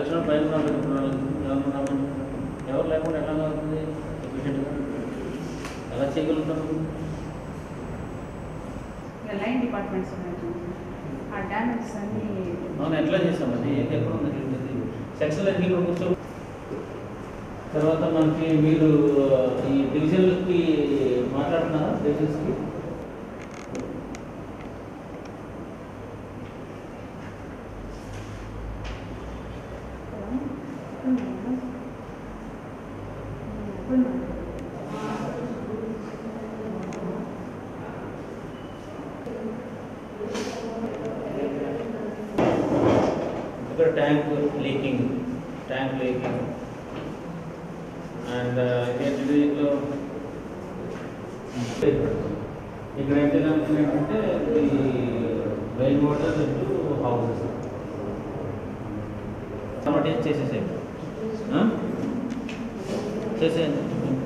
లక్షణం పైన ఉన్న పెట్టుకున్నాను ఎవరు రామని ఎవరు లేకుండా ఎట్లా అవుతుంది ఎఫిషియెంట్గా ఎలా చేయగలుగుతాను లైన్ డిపార్ట్మెంట్స్ ఉన్నాయి చూడండి. ఆ డ్యామేజెస్ అన్ని అవును ఎట్లా చేస్తాం అది ఏది ఎక్కడ ఉంది ఏంటిది సెక్షన్ ఎన్ని ఇక్కడ కూర్చో తర్వాత మనకి మీరు ఈ డివిజన్లకి మాట్లాడుతున్నారా డివిజన్స్కి ఇక్కడ tank leaking tank leaking and ఏంటిది ఇందులో ఇక్కడ ఏంటి కనుక ఏంటంటే ఈ రైన్ వాటర్ ఇంటూ హౌసెస్ కాబట్టి చేసేసేయండి ఆ? చేసేయండి